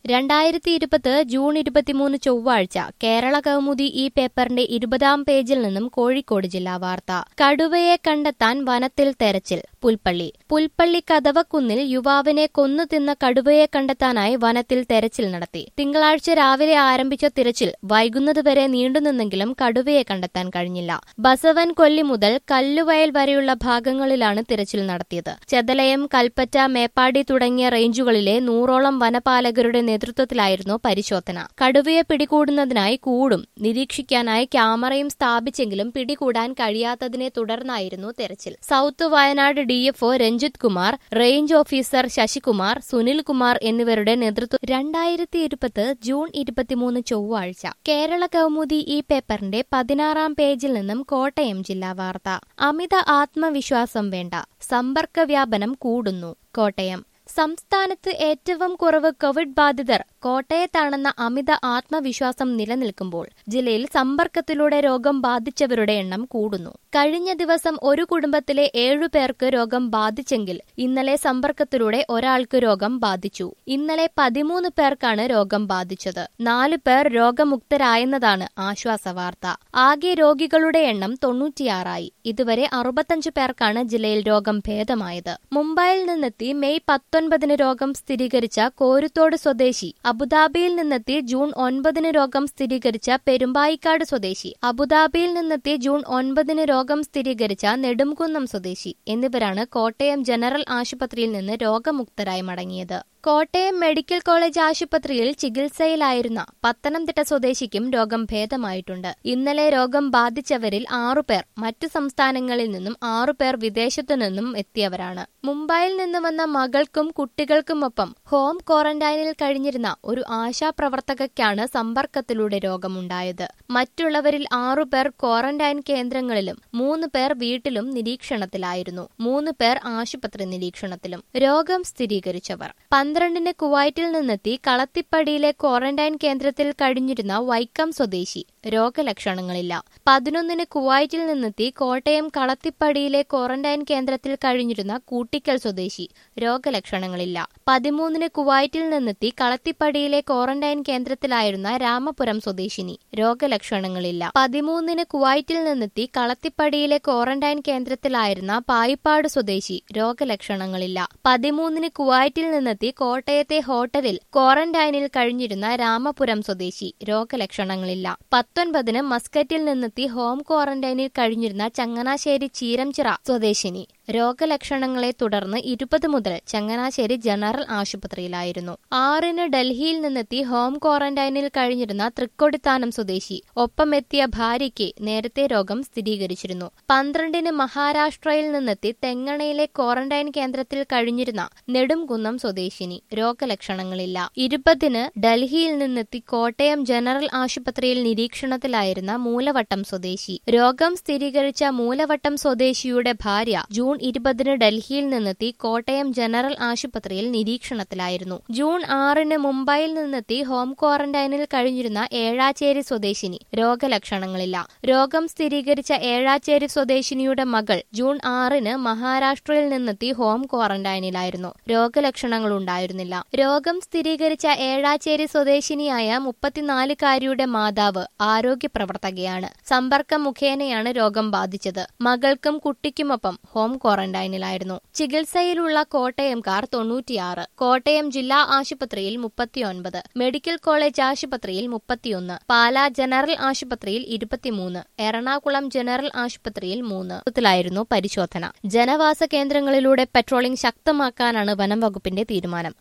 രണ്ടായിരത്തി ഇരുപത് ജൂൺ ഇരുപത്തിമൂന്ന് ചൊവ്വാഴ്ച കേരള കൗമുദി ഈ പേപ്പറിന്റെ ഇരുപതാം പേജിൽ നിന്നും കോഴിക്കോട് ജില്ലാ വാർത്ത കടുവയെ കണ്ടെത്താൻ വനത്തിൽ തെരച്ചിൽ പുൽപ്പള്ളി പുൽപ്പള്ളി കതവക്കുന്നിൽ യുവാവിനെ കൊന്നു തിന്ന കടുവയെ കണ്ടെത്താനായി വനത്തിൽ തെരച്ചിൽ നടത്തി തിങ്കളാഴ്ച രാവിലെ ആരംഭിച്ച തിരച്ചിൽ വൈകുന്നതുവരെ നീണ്ടുനിന്നെങ്കിലും കടുവയെ കണ്ടെത്താൻ കഴിഞ്ഞില്ല ബസവൻ കൊല്ലി മുതൽ കല്ലുവയൽ വരെയുള്ള ഭാഗങ്ങളിലാണ് തിരച്ചിൽ നടത്തിയത് ചെതലയം കൽപ്പറ്റ മേപ്പാടി തുടങ്ങിയ റേഞ്ചുകളിലെ നൂറോളം വനപാലകരുടെ നേതൃത്വത്തിലായിരുന്നു പരിശോധന കടുവയെ പിടികൂടുന്നതിനായി കൂടും നിരീക്ഷിക്കാനായി ക്യാമറയും സ്ഥാപിച്ചെങ്കിലും പിടികൂടാൻ കഴിയാത്തതിനെ തുടർന്നായിരുന്നു തെരച്ചിൽ south Wayanad DFO Ranjith Kumar range officer Sasikumar Sunilkumar എന്നിവരുടെ നേതൃത്വം രണ്ടായിരത്തി ഇരുപത് ജൂൺ ഇരുപത്തിമൂന്ന് ചൊവ്വാഴ്ച കേരള കൗമുദി ഈ പേപ്പറിന്റെ പതിനാറാം പേജിൽ നിന്നും കോട്ടയം ജില്ലാ വാർത്ത അമിത ആത്മവിശ്വാസം വേണ്ട സമ്പർക്ക വ്യാപനം കൂടുന്നു കോട്ടയം സംസ്ഥാനത്ത് ഏറ്റവും കുറവ് കോവിഡ് ബാധിതർ കോട്ടയത്താണെന്ന അമിത ആത്മവിശ്വാസം നിലനിൽക്കുമ്പോൾ ജില്ലയിൽ സമ്പർക്കത്തിലൂടെ രോഗം ബാധിച്ചവരുടെ എണ്ണം കൂടുന്നു കഴിഞ്ഞ ദിവസം ഒരു കുടുംബത്തിലെ ഏഴു പേർക്ക് രോഗം ബാധിച്ചെങ്കിൽ ഇന്നലെ സമ്പർക്കത്തിലൂടെ ഒരാൾക്ക് രോഗം ബാധിച്ചു ഇന്നലെ പതിമൂന്ന് പേർക്കാണ് രോഗം ബാധിച്ചത് നാലു പേർ രോഗമുക്തരായെന്നതാണ് ആശ്വാസവാർത്ത ആകെ രോഗികളുടെ എണ്ണം തൊണ്ണൂറ്റിയാറായി ഇതുവരെ അറുപത്തഞ്ച് പേർക്കാണ് ജില്ലയിൽ രോഗം ഭേദമായത് മുംബൈയിൽ നിന്നെത്തി മെയ് പത്തൊൻപതിന് രോഗം സ്ഥിരീകരിച്ച കോരുത്തോട് സ്വദേശി അബുദാബിയിൽ നിന്നെത്തി ജൂൺ ഒൻപതിന് രോഗം സ്ഥിരീകരിച്ച പെരുമ്പായിക്കാട് സ്വദേശി അബുദാബിയിൽ നിന്നെത്തി ജൂൺ ഒൻപതിന് രോഗം സ്ഥിരീകരിച്ച നെടുംകുന്നം സ്വദേശി എന്നിവരാണ് കോട്ടയം ജനറൽ ആശുപത്രിയിൽ നിന്ന് രോഗമുക്തരായി മടങ്ങിയത് കോട്ടയം മെഡിക്കൽ കോളേജ് ആശുപത്രിയിൽ ചികിത്സയിലായിരുന്ന പത്തനംതിട്ട സ്വദേശിക്കും രോഗം ഭേദമായിട്ടുണ്ട് ഇന്നലെ രോഗം ബാധിച്ചവരിൽ ആറുപേർ മറ്റു സംസ്ഥാനങ്ങളിൽ നിന്നും ആറുപേർ വിദേശത്തു നിന്നും എത്തിയവരാണ് മുംബൈയിൽ നിന്ന് വന്ന മകൾക്കും കുട്ടികൾക്കുമൊപ്പം ഹോം ക്വാറന്റൈനിൽ കഴിഞ്ഞിരുന്ന ഒരു ആശാപ്രവർത്തകയ്ക്കാണ് സമ്പർക്കത്തിലൂടെ രോഗമുണ്ടായത് മറ്റുള്ളവരിൽ ആറുപേർ ക്വാറന്റൈൻ കേന്ദ്രങ്ങളിലും മൂന്ന് പേർ വീട്ടിലും നിരീക്ഷണത്തിലായിരുന്നു മൂന്ന് പേർ ആശുപത്രി നിരീക്ഷണത്തിലും രോഗം സ്ഥിരീകരിച്ചവർ പന്ത്രണ്ടിന് കുവൈറ്റിൽ നിന്നെത്തി കളത്തിപ്പടിയിലെ ക്വാറന്റൈൻ കേന്ദ്രത്തിൽ കഴിഞ്ഞിരുന്ന വൈക്കം സ്വദേശി രോഗലക്ഷണങ്ങളില്ല പതിനൊന്നിന് കുവൈറ്റിൽ നിന്നെത്തി കോട്ടയം കളത്തിപ്പടിയിലെ ക്വാറന്റൈൻ കേന്ദ്രത്തിൽ കഴിഞ്ഞിരുന്ന കൂട്ടിക്കൽ സ്വദേശി രോഗലക്ഷണങ്ങളില്ല പതിമൂന്നിന് കുവൈറ്റിൽ നിന്നെത്തി കളത്തിപ്പടിയിലെ ക്വാറന്റൈൻ കേന്ദ്രത്തിലായിരുന്ന രാമപുരം സ്വദേശിനി രോഗലക്ഷണങ്ങളില്ല പതിമൂന്നിന് കുവൈറ്റിൽ നിന്നെത്തി കളത്തിപ്പടിയിലെ ക്വാറന്റൈൻ കേന്ദ്രത്തിലായിരുന്ന പായിപ്പാട് സ്വദേശി രോഗലക്ഷണങ്ങളില്ല പതിമൂന്നിന് കുവൈറ്റിൽ നിന്നെത്തി കോട്ടയത്തെ ഹോട്ടലിൽ ക്വാറന്റൈനിൽ കഴിഞ്ഞിരുന്ന രാമപുരം സ്വദേശി രോഗലക്ഷണങ്ങളില്ല പത്തൊൻപതിന് മസ്കറ്റിൽ നിന്നെത്തി ഹോം ക്വാറന്റൈനിൽ കഴിഞ്ഞിരുന്ന ചങ്ങനാശ്ശേരി ചീരംചിറ സ്വദേശിനി രോഗലക്ഷണങ്ങളെ തുടർന്ന് ഇരുപത് മുതൽ ചങ്ങനാശ്ശേരി ജനറൽ ആശുപത്രിയിലായിരുന്നു ആറിന് ഡൽഹിയിൽ നിന്നെത്തി ഹോം ക്വാറന്റൈനിൽ കഴിഞ്ഞിരുന്ന തൃക്കൊടിത്താനം സ്വദേശി ഒപ്പമെത്തിയ ഭാര്യയ്ക്ക് നേരത്തെ രോഗം സ്ഥിരീകരിച്ചിരുന്നു പന്ത്രണ്ടിന് മഹാരാഷ്ട്രയിൽ നിന്നെത്തി തെങ്ങണയിലെ ക്വാറന്റൈൻ കേന്ദ്രത്തിൽ കഴിഞ്ഞിരുന്ന നെടുംകുന്നം സ്വദേശിനി രോഗലക്ഷണങ്ങളില്ല ഇരുപതിന് ഡൽഹിയിൽ നിന്നെത്തി കോട്ടയം ജനറൽ ആശുപത്രിയിൽ നിരീക്ഷണത്തിലായിരുന്ന മൂലവട്ടം സ്വദേശി രോഗം സ്ഥിരീകരിച്ച മൂലവട്ടം സ്വദേശിയുടെ ഭാര്യ ജൂൺ ഇരുപതിന് ഡൽഹിയിൽ നിന്നെത്തി കോട്ടയം ജനറൽ ആശുപത്രിയിൽ നിരീക്ഷണത്തിലായിരുന്നു ജൂൺ ആറിന് മുംബൈയിൽ നിന്നെത്തി ഹോം ക്വാറന്റൈനിൽ കഴിഞ്ഞിരുന്ന ഏഴാച്ചേരി സ്വദേശിനി രോഗലക്ഷണങ്ങളില്ല രോഗം സ്ഥിരീകരിച്ച ഏഴാച്ചേരി സ്വദേശിനിയുടെ മകൾ ജൂൺ ആറിന് മഹാരാഷ്ട്രയിൽ നിന്നെത്തി ഹോം ക്വാറന്റൈനിലായിരുന്നു രോഗലക്ഷണങ്ങൾ ഉണ്ടായിരുന്നില്ല രോഗം സ്ഥിരീകരിച്ച ഏഴാച്ചേരി സ്വദേശിനിയായ മുപ്പത്തിനാലുകാരിയുടെ മാതാവ് ആരോഗ്യ പ്രവർത്തകയാണ് സമ്പർക്കം മുഖേനയാണ് രോഗം ബാധിച്ചത് മകൾക്കും കുട്ടിക്കുമൊപ്പം ഹോം ക്വാറന്റൈനിലായിരുന്നു ചികിത്സയിലുള്ള കോട്ടയംകാർ തൊണ്ണൂറ്റിയാറ് കോട്ടയം ജില്ലാ ആശുപത്രിയിൽ മുപ്പത്തിയൊൻപത് മെഡിക്കൽ കോളേജ് ആശുപത്രിയിൽ മുപ്പത്തിയൊന്ന് പാലാ ജനറൽ ആശുപത്രിയിൽ ഇരുപത്തിമൂന്ന് എറണാകുളം ജനറൽ ആശുപത്രിയിൽ മൂന്ന് ത്തിലായിരുന്നു പരിശോധന ജനവാസ കേന്ദ്രങ്ങളിലൂടെ പെട്രോളിംഗ് ശക്തമാക്കാനാണ് വനം വകുപ്പിന്റെ തീരുമാനം